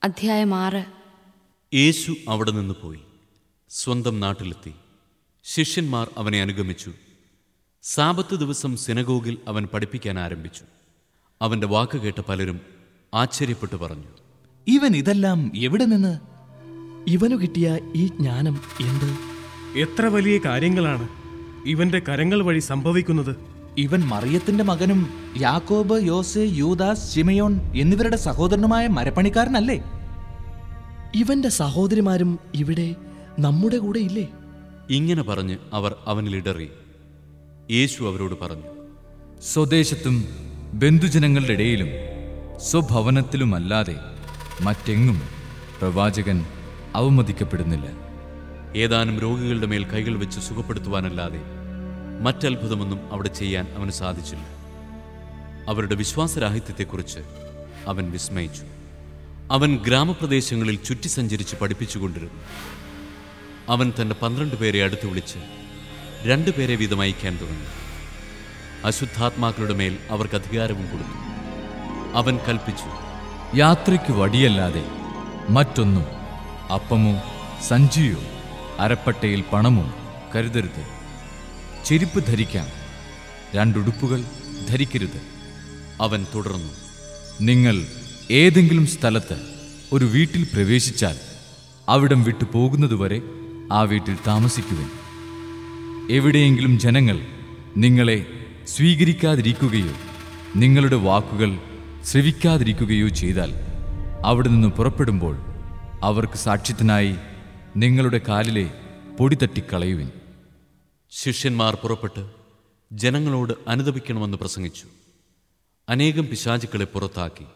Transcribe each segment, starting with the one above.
അധ്യായം ആറ് യേശു അവിടെ നിന്ന് പോയി സ്വന്തം നാട്ടിലെത്തി ശിഷ്യന്മാർ അവനെ അനുഗമിച്ചു സാപത്ത് ദിവസം സിനഗോഗിൽ അവൻ പഠിപ്പിക്കാൻ ആരംഭിച്ചു അവന്റെ വാക്ക് കേട്ട പലരും ആശ്ചര്യപ്പെട്ടു പറഞ്ഞു ഇവൻ ഇതെല്ലാം എവിടെ നിന്ന് ഇവനു കിട്ടിയ ഈ ജ്ഞാനം എന്ത് എത്ര വലിയ കാര്യങ്ങളാണ് ഇവന്റെ കരങ്ങൾ വഴി സംഭവിക്കുന്നത് ഇവൻ മറിയത്തിന്റെ മകനും യാക്കോബ് യോസെ യൂദാസ് ശിമയോൻ എന്നിവരുടെ സഹോദരനുമായ മരപ്പണിക്കാരനല്ലേ ഇവന്റെ സഹോദരിമാരും ഇവിടെ നമ്മുടെ കൂടെ ഇല്ലേ ഇങ്ങനെ പറഞ്ഞ് അവർ അവനിലിടറി യേശു അവരോട് പറഞ്ഞു സ്വദേശത്തും ബന്ധുജനങ്ങളുടെ ഇടയിലും സ്വഭവനത്തിലുമല്ലാതെ മറ്റെങ്ങും പ്രവാചകൻ അവമതിക്കപ്പെടുന്നില്ല ഏതാനും രോഗികളുടെ മേൽ കൈകൾ വെച്ച് സുഖപ്പെടുത്തുവാനല്ലാതെ മറ്റത്ഭുതമൊന്നും അവിടെ ചെയ്യാൻ അവന് സാധിച്ചില്ല അവരുടെ വിശ്വാസരാഹിത്യത്തെക്കുറിച്ച് അവൻ വിസ്മയിച്ചു അവൻ ഗ്രാമപ്രദേശങ്ങളിൽ ചുറ്റി സഞ്ചരിച്ച് പഠിപ്പിച്ചുകൊണ്ടിരുന്നു അവൻ തന്റെ പന്ത്രണ്ട് പേരെ അടുത്ത് വിളിച്ച് രണ്ടുപേരെ വീതം അയക്കാൻ തുടങ്ങി അശുദ്ധാത്മാക്കളുടെ മേൽ അവർക്ക് അധികാരവും കൊടുത്തു അവൻ കൽപ്പിച്ചു യാത്രയ്ക്ക് വടിയല്ലാതെ മറ്റൊന്നും അപ്പമോ സഞ്ചിയോ അരപ്പട്ടയിൽ പണമോ കരുതരുത് ചെരുപ്പ് ധരിക്കാം രണ്ടുടുപ്പുകൾ ധരിക്കരുത് അവൻ തുടർന്നു നിങ്ങൾ ഏതെങ്കിലും സ്ഥലത്ത് ഒരു വീട്ടിൽ പ്രവേശിച്ചാൽ അവിടം വിട്ടു പോകുന്നതുവരെ ആ വീട്ടിൽ താമസിക്കുവിൻ എവിടെയെങ്കിലും ജനങ്ങൾ നിങ്ങളെ സ്വീകരിക്കാതിരിക്കുകയോ നിങ്ങളുടെ വാക്കുകൾ ശ്രവിക്കാതിരിക്കുകയോ ചെയ്താൽ അവിടെ നിന്ന് പുറപ്പെടുമ്പോൾ അവർക്ക് സാക്ഷ്യത്തിനായി നിങ്ങളുടെ കാലിലെ പൊടി തട്ടിക്കളയുവിൻ ശിഷ്യന്മാർ പുറപ്പെട്ട് ജനങ്ങളോട് അനുദപിക്കണമെന്ന് പ്രസംഗിച്ചു അനേകം പിശാചുക്കളെ പുറത്താക്കി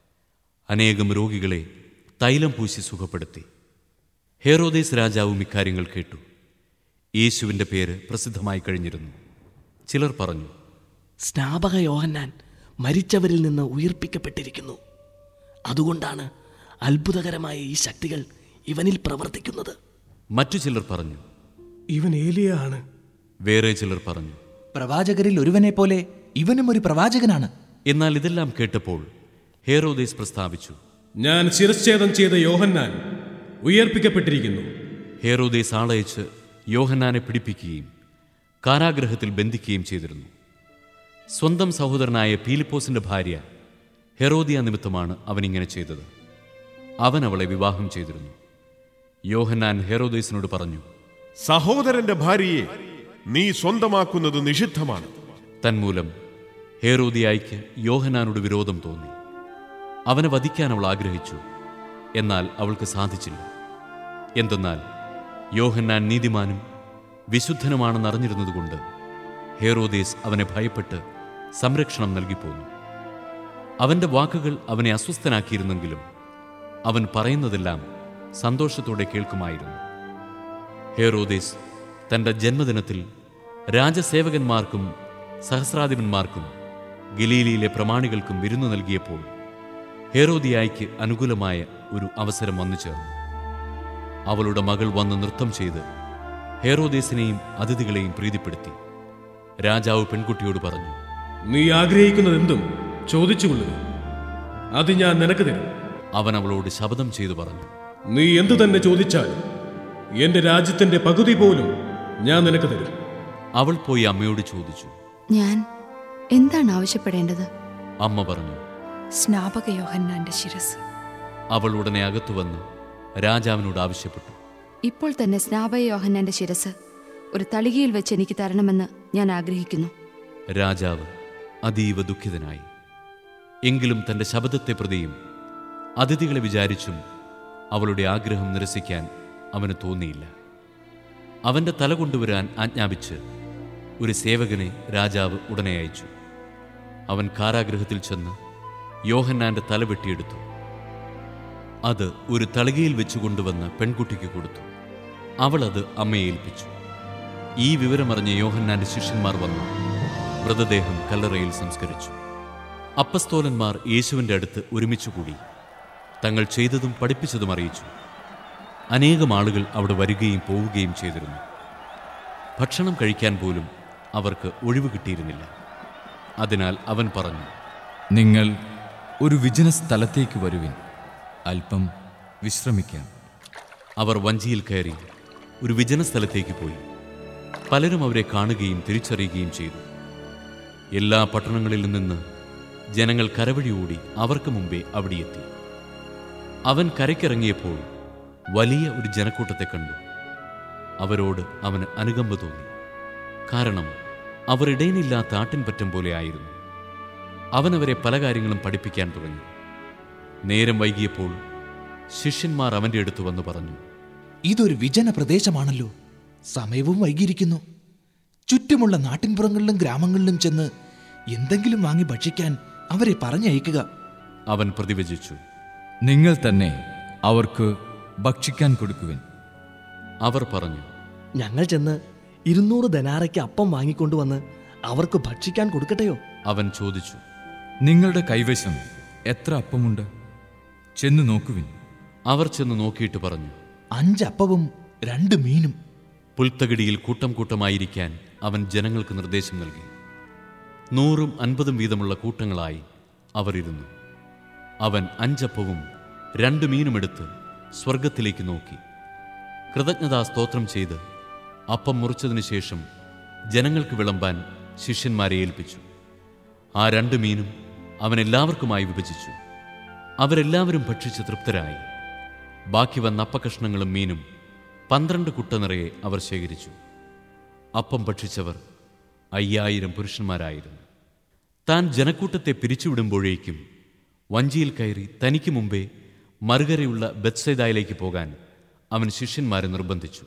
അനേകം രോഗികളെ തൈലം പൂശി സുഖപ്പെടുത്തി ഹേറോദേസ് രാജാവും ഇക്കാര്യങ്ങൾ കേട്ടു യേശുവിൻ്റെ പേര് പ്രസിദ്ധമായി കഴിഞ്ഞിരുന്നു ചിലർ പറഞ്ഞു സ്നാപക യോഹന്നാൻ മരിച്ചവരിൽ നിന്ന് ഉയർപ്പിക്കപ്പെട്ടിരിക്കുന്നു അതുകൊണ്ടാണ് അത്ഭുതകരമായ ഈ ശക്തികൾ ഇവനിൽ പ്രവർത്തിക്കുന്നത് മറ്റു ചിലർ പറഞ്ഞു ഇവൻ ഏലിയ ആണ് വേറെ ചിലർ പറഞ്ഞു പ്രവാചകരിൽ ഒരുവനെ പോലെ ഇവനും ഒരു പ്രവാചകനാണ് എന്നാൽ ഇതെല്ലാം കേട്ടപ്പോൾ ഹേറോദേസ് പ്രസ്താവിച്ചു ഞാൻ ശിരച്ഛേദം ചെയ്ത യോഹന്നാൻ ഉയർപ്പിക്കപ്പെട്ടിരിക്കുന്നു ഹേറോദേസ് ആളയച്ച് യോഹന്നാനെ പിടിപ്പിക്കുകയും കാരാഗ്രഹത്തിൽ ബന്ധിക്കുകയും ചെയ്തിരുന്നു സ്വന്തം സഹോദരനായ പീലിപ്പോസിന്റെ ഭാര്യ ഹെറോദിയ നിമിത്തമാണ് അവനിങ്ങനെ ചെയ്തത് അവൻ അവളെ വിവാഹം ചെയ്തിരുന്നു യോഹന്നാൻ ഹെറോദേസിനോട് പറഞ്ഞു സഹോദരന്റെ ഭാര്യയെ നീ സ്വന്തമാക്കുന്നത് നിഷിദ്ധമാണ് തന്മൂലം ഹേറോദിയായിക്ക് യോഹന്നാനോട് വിരോധം തോന്നി അവനെ വധിക്കാൻ അവൾ ആഗ്രഹിച്ചു എന്നാൽ അവൾക്ക് സാധിച്ചില്ല എന്തെന്നാൽ യോഹന്നാൻ നീതിമാനും വിശുദ്ധനുമാണെന്ന് അറിഞ്ഞിരുന്നതുകൊണ്ട് ഹേറോദേസ് അവനെ ഭയപ്പെട്ട് സംരക്ഷണം നൽകിപ്പോന്നു അവന്റെ വാക്കുകൾ അവനെ അസ്വസ്ഥനാക്കിയിരുന്നെങ്കിലും അവൻ പറയുന്നതെല്ലാം സന്തോഷത്തോടെ കേൾക്കുമായിരുന്നു ഹേറോദേസ് തന്റെ ജന്മദിനത്തിൽ രാജസേവകന്മാർക്കും സഹസ്രാധിപന്മാർക്കും ഗലീലിയിലെ പ്രമാണികൾക്കും വിരുന്നു നൽകിയപ്പോൾ ഹേറോദിയായ്ക്ക് അനുകൂലമായ ഒരു അവസരം വന്നു ചേർന്നു അവളുടെ മകൾ വന്ന് നൃത്തം ചെയ്ത് ഹേറോദേസിനെയും അതിഥികളെയും പ്രീതിപ്പെടുത്തി രാജാവ് പെൺകുട്ടിയോട് പറഞ്ഞു നീ ആഗ്രഹിക്കുന്നതെന്തും ചോദിച്ചുകൊള്ളുക അത് ഞാൻ നിനക്ക് തരും അവൻ അവളോട് ശപഥം ചെയ്തു പറഞ്ഞു നീ എന്തു തന്നെ ചോദിച്ചാലും എന്റെ രാജ്യത്തിന്റെ പകുതി പോലും ഞാൻ നിനക്ക് തരും അവൾ പോയി അമ്മയോട് ചോദിച്ചു ഞാൻ എന്താണ് ആവശ്യപ്പെടേണ്ടത് അമ്മ പറഞ്ഞു സ്നാപക യോഹന്നാന്റെ ശിരസ് അവൾ ഉടനെ അകത്തു വന്ന് രാജാവിനോട് ആവശ്യപ്പെട്ടു ഇപ്പോൾ തന്നെ സ്നാപക യോഹന്നാന്റെ ശിരസ് ഒരു തളികയിൽ വെച്ച് എനിക്ക് തരണമെന്ന് ഞാൻ ആഗ്രഹിക്കുന്നു രാജാവ് അതീവ ദുഃഖിതനായി എങ്കിലും തന്റെ ശബ്ദത്തെ പ്രതിയും അതിഥികളെ വിചാരിച്ചും അവളുടെ ആഗ്രഹം നിരസിക്കാൻ അവന് തോന്നിയില്ല അവന്റെ തല കൊണ്ടുവരാൻ ആജ്ഞാപിച്ച് ഒരു സേവകനെ രാജാവ് ഉടനെ അയച്ചു അവൻ കാരാഗ്രഹത്തിൽ ചെന്ന് യോഹന്നാന്റെ തല വെട്ടിയെടുത്തു അത് ഒരു തളികയിൽ വെച്ച് കൊണ്ടുവന്ന് പെൺകുട്ടിക്ക് കൊടുത്തു അവൾ അത് അമ്മയെ ഏൽപ്പിച്ചു ഈ വിവരമറിഞ്ഞ യോഹന്നാന്റെ ശിഷ്യന്മാർ വന്നു മൃതദേഹം കല്ലറയിൽ സംസ്കരിച്ചു അപ്പസ്തോലന്മാർ യേശുവിൻ്റെ അടുത്ത് ഒരുമിച്ച് കൂടി തങ്ങൾ ചെയ്തതും പഠിപ്പിച്ചതും അറിയിച്ചു അനേകം ആളുകൾ അവിടെ വരികയും പോവുകയും ചെയ്തിരുന്നു ഭക്ഷണം കഴിക്കാൻ പോലും അവർക്ക് ഒഴിവ് കിട്ടിയിരുന്നില്ല അതിനാൽ അവൻ പറഞ്ഞു നിങ്ങൾ ഒരു വിജന സ്ഥലത്തേക്ക് വരുവിൻ അല്പം വിശ്രമിക്കാം അവർ വഞ്ചിയിൽ കയറി ഒരു വിജന സ്ഥലത്തേക്ക് പോയി പലരും അവരെ കാണുകയും തിരിച്ചറിയുകയും ചെയ്തു എല്ലാ പട്ടണങ്ങളിലും നിന്ന് ജനങ്ങൾ കരവഴി ഓടി അവർക്ക് മുമ്പേ അവിടെ എത്തി അവൻ കരയ്ക്കിറങ്ങിയപ്പോൾ വലിയ ഒരു ജനക്കൂട്ടത്തെ കണ്ടു അവരോട് അവന് അനുകമ്പ തോന്നി കാരണം അവർ ഇടയനില്ലാത്ത ആട്ടിൻപറ്റം പോലെ ആയിരുന്നു അവൻ അവരെ പല കാര്യങ്ങളും പഠിപ്പിക്കാൻ തുടങ്ങി നേരം വൈകിയപ്പോൾ ശിഷ്യന്മാർ അവന്റെ അടുത്ത് വന്ന് പറഞ്ഞു ഇതൊരു വിജന പ്രദേശമാണല്ലോ സമയവും വൈകിയിരിക്കുന്നു ചുറ്റുമുള്ള നാട്ടിൻപുറങ്ങളിലും ഗ്രാമങ്ങളിലും ചെന്ന് എന്തെങ്കിലും വാങ്ങി ഭക്ഷിക്കാൻ അവരെ പറഞ്ഞയക്കുക അവൻ പ്രതിവചിച്ചു നിങ്ങൾ തന്നെ അവർക്ക് ഭക്ഷിക്കാൻ കൊടുക്കുവിൻ അവർ പറഞ്ഞു ഞങ്ങൾ ചെന്ന് ഇരുന്നൂറ് ധനാറയ്ക്ക് അപ്പം വാങ്ങിക്കൊണ്ടുവന്ന് അവർക്ക് ഭക്ഷിക്കാൻ കൊടുക്കട്ടെയോ അവൻ ചോദിച്ചു നിങ്ങളുടെ കൈവശം എത്ര അപ്പമുണ്ട് ചെന്ന് നോക്കുവിൻ അവർ ചെന്ന് നോക്കിയിട്ട് പറഞ്ഞു അഞ്ചപ്പവും രണ്ട് മീനും പുൽത്തകിടിയിൽ കൂട്ടം കൂട്ടമായിരിക്കാൻ അവൻ ജനങ്ങൾക്ക് നിർദ്ദേശം നൽകി നൂറും അൻപതും വീതമുള്ള കൂട്ടങ്ങളായി അവർ ഇരുന്നു അവൻ അഞ്ചപ്പവും രണ്ട് മീനുമെടുത്ത് സ്വർഗത്തിലേക്ക് നോക്കി കൃതജ്ഞതാ സ്തോത്രം ചെയ്ത് അപ്പം മുറിച്ചതിനു ശേഷം ജനങ്ങൾക്ക് വിളമ്പാൻ ശിഷ്യന്മാരെ ഏൽപ്പിച്ചു ആ രണ്ട് മീനും അവൻ എല്ലാവർക്കുമായി വിഭജിച്ചു അവരെല്ലാവരും ഭക്ഷിച്ച് തൃപ്തരായി ബാക്കി വന്ന അപ്പകഷ്ണങ്ങളും മീനും പന്ത്രണ്ട് കുട്ട നിറയെ അവർ ശേഖരിച്ചു അപ്പം ഭക്ഷിച്ചവർ അയ്യായിരം പുരുഷന്മാരായിരുന്നു താൻ ജനക്കൂട്ടത്തെ പിരിച്ചുവിടുമ്പോഴേക്കും വഞ്ചിയിൽ കയറി തനിക്ക് മുമ്പേ മറുകരയുള്ള ബത്സൈദായിലേക്ക് പോകാൻ അവൻ ശിഷ്യന്മാരെ നിർബന്ധിച്ചു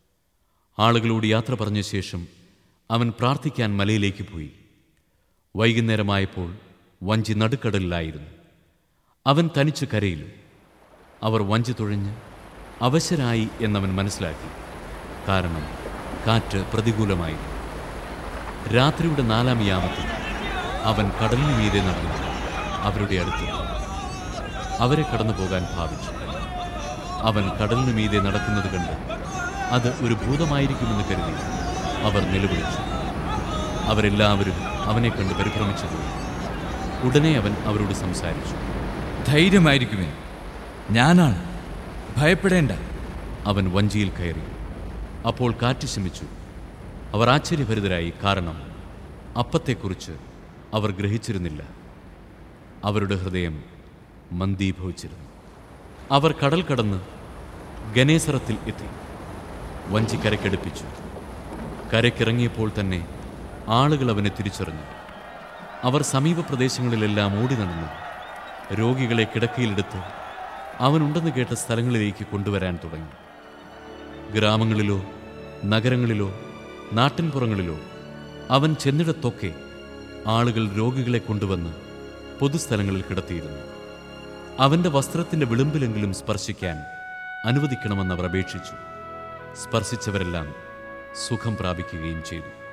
ആളുകളോട് യാത്ര പറഞ്ഞ ശേഷം അവൻ പ്രാർത്ഥിക്കാൻ മലയിലേക്ക് പോയി വൈകുന്നേരമായപ്പോൾ വഞ്ചി നടുക്കടലിലായിരുന്നു അവൻ തനിച്ച് കരയിലും അവർ വഞ്ചി തുഴഞ്ഞ് അവശരായി എന്നവൻ മനസ്സിലാക്കി കാരണം കാറ്റ് പ്രതികൂലമായിരുന്നു രാത്രിയുടെ നാലാം യാമത്തിൽ അവൻ കടലിന് മീതെ നടന്നു അവരുടെ അടുത്ത് അവരെ കടന്നു പോകാൻ ഭാവിച്ചു അവൻ കടലിന് മീതെ നടക്കുന്നത് കണ്ട് അത് ഒരു ഭൂതമായിരിക്കുമെന്ന് കരുതി അവർ നിലവിളിച്ചു അവരെല്ലാവരും അവനെ കണ്ട് പരിഭ്രമിച്ചു പോയി ഉടനെ അവൻ അവരോട് സംസാരിച്ചു ധൈര്യമായിരിക്കുവിൻ ഞാനാണ് ഭയപ്പെടേണ്ട അവൻ വഞ്ചിയിൽ കയറി അപ്പോൾ കാറ്റ് ശമിച്ചു അവർ ആശ്ചര്യഭരിതരായി കാരണം അപ്പത്തെക്കുറിച്ച് അവർ ഗ്രഹിച്ചിരുന്നില്ല അവരുടെ ഹൃദയം മന്ദീഭവിച്ചിരുന്നു അവർ കടൽ കടന്ന് ഗനേസറത്തിൽ എത്തി വഞ്ചി കരക്കടുപ്പിച്ചു കരക്കിറങ്ങിയപ്പോൾ തന്നെ ആളുകൾ അവനെ തിരിച്ചറിഞ്ഞു അവർ സമീപ പ്രദേശങ്ങളിലെല്ലാം ഓടി നടന്നു രോഗികളെ കിടക്കയിലെടുത്ത് അവനുണ്ടെന്ന് കേട്ട സ്ഥലങ്ങളിലേക്ക് കൊണ്ടുവരാൻ തുടങ്ങി ഗ്രാമങ്ങളിലോ നഗരങ്ങളിലോ നാട്ടിൻപുറങ്ങളിലോ അവൻ ചെന്നിടത്തൊക്കെ ആളുകൾ രോഗികളെ കൊണ്ടുവന്ന് പൊതുസ്ഥലങ്ങളിൽ കിടത്തിയിരുന്നു അവന്റെ വസ്ത്രത്തിന്റെ വിളിമ്പിലെങ്കിലും സ്പർശിക്കാൻ അനുവദിക്കണമെന്ന് അവർ അപേക്ഷിച്ചു സ്പർശിച്ചവരെല്ലാം സുഖം പ്രാപിക്കുകയും ചെയ്തു